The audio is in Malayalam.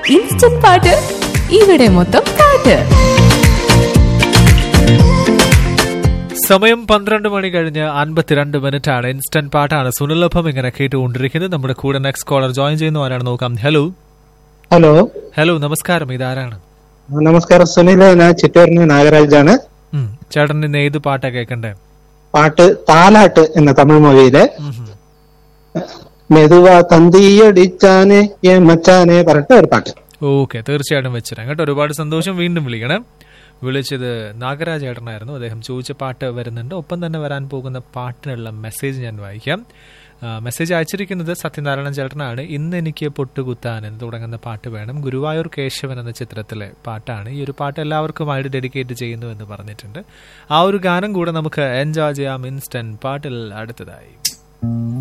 ഇൻസ്റ്റന്റ് പാട്ട് ഇവിടെ മൊത്തം പാട്ട് സമയം പന്ത്രണ്ട് മണി കഴിഞ്ഞ് അൻപത്തിരണ്ട് മിനിറ്റ് ആണ് ഇൻസ്റ്റന്റ് പാട്ടാണ് സുനിലഭം ഇങ്ങനെ കേട്ടുകൊണ്ടിരിക്കുന്നത് നമ്മുടെ കൂടെ നെക്സ്റ്റ് കോളർ ജോയിൻ ചെയ്യുന്ന ആരാണ് നോക്കാം ഹലോ ഹലോ ഹലോ നമസ്കാരം ഇതാരാണ് നമസ്കാരം സുനിൽ ഞാൻ ചിറ്റൂരിന് നാഗരാജാണ് ഉം, ചേട്ടൻ ഇന്ന് ഏത് പാട്ടാ കേൾക്കണ്ടേ പാട്ട് താലാട്ട് എന്ന തമിഴ് മൂവിയിലെ ഉം, ഉം. മെതുവ തന്തിയടിച്ചാനെ ഏ മച്ചാനെ പറഞ്ഞിട്ട് ഒരു പാട്ട് ഓക്കെ തീർച്ചയായിട്ടും വെച്ചിരാം കേട്ടോ ഒരുപാട് സന്തോഷം വീണ്ടും വിളിക്കണം വിളിച്ചത് നാഗരാജ് ചേട്ടനായിരുന്നു അദ്ദേഹം ചോദിച്ച പാട്ട് വരുന്നുണ്ട് ഒപ്പം തന്നെ വരാൻ പോകുന്ന പാട്ടിനുള്ള മെസ്സേജ് ഞാൻ വായിക്കാം ആ, മെസ്സേജ് അയച്ചിരിക്കുന്നത് സത്യനാരായണൻ ചേട്ടനാണ് ഇന്ന് എനിക്ക് പൊട്ടുകുത്താൻ എന്ന് തുടങ്ങുന്ന പാട്ട് വേണം ഗുരുവായൂർ കേശവൻ എന്ന ചിത്രത്തിലെ പാട്ടാണ് ഈ ഒരു പാട്ട് എല്ലാവർക്കുമായിട്ട് ഡെഡിക്കേറ്റ് ചെയ്യുന്നു എന്ന് പറഞ്ഞിട്ടുണ്ട് ആ ഒരു ഗാനം കൂടെ നമുക്ക് എൻജോയ് ചെയ്യാം ഇൻസ്റ്റന്റ് പാട്ടിൽ അടുത്തതായി